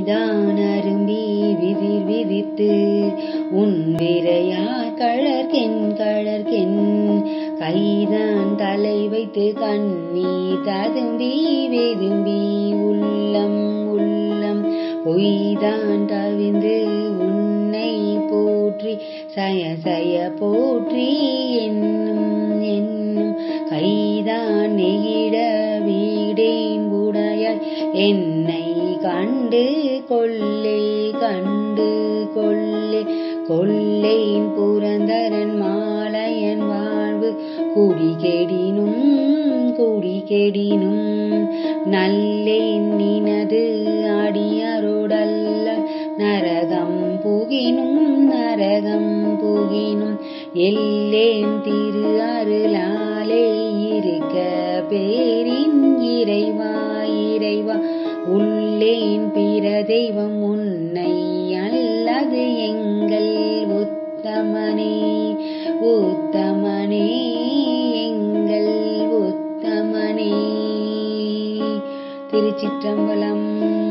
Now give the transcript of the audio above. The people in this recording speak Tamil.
நீதான் அரும்பி விதிர் விதித்து உன் விரையார் கழற்கென் கழற்கென் கைதான் தலை வைத்து கண்ணீர் ததும்பி வெதும்பி உள்ளம் உள்ளம் பொய்தான் தவிந்து உன்னை போற்றி சய சய போற்றி என்னும் என்னும் கைதான் நெகிழ வீடேன் உடையாய் என்னை கண்டு கொள்ளே கண்டு கொள்ளே கொள்ளேன் புரந்தரன் மாலையன் வாழ்வு குடி கெடினும் குடி கெடினும் நல்லேன் நினது அடியாரோடல்ல நரகம் புகினும் நரகம் புகினும் எல்லேன் திரு அருளாலே இருக்க பேரின் இறைவா இறைவா உள்ளேன் பிற தெய்வம் உன்னை அல்லது எங்கள் உத்தமனே உத்தமனே எங்கள் உத்தமனே திருச்சிற்றம்பலம்